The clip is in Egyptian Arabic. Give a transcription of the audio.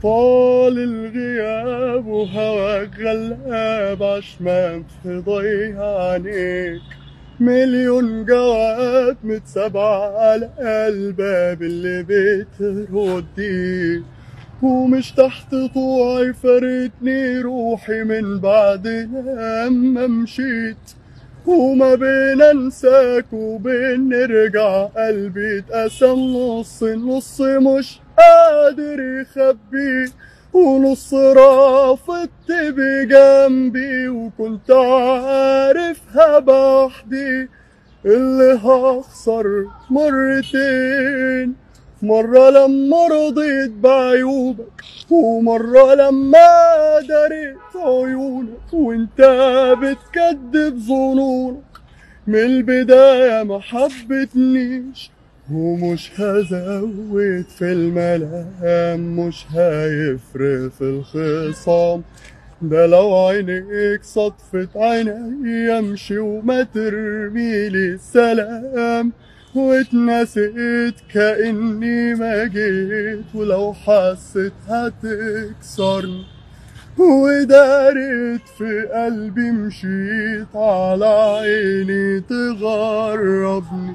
طال الغياب وهواك غلاب عشمان في ضيع عينيك مليون جواب متسابعة على الباب اللي بترديه ومش تحت طوعي فارتني روحي من بعد لما مشيت وما بين انساك وبين نرجع قلبي اتقسم نص نص مش قادر يخبي ونص رافضت بجنبي وكنت عارفها بوحدي اللي هخسر مرتين مرة لما رضيت بعيوبك ومرة لما دريت عيونك وانت بتكدب ظنونك من البداية ما حبتنيش ومش هزود في الملام مش هيفرق في الخصام ده لو عينيك صدفت عيني امشي وما ترميلي السلام واتنسيت كأني ما جيت ولو حسيت هتكسرني ودارت في قلبي مشيت على عيني تغربني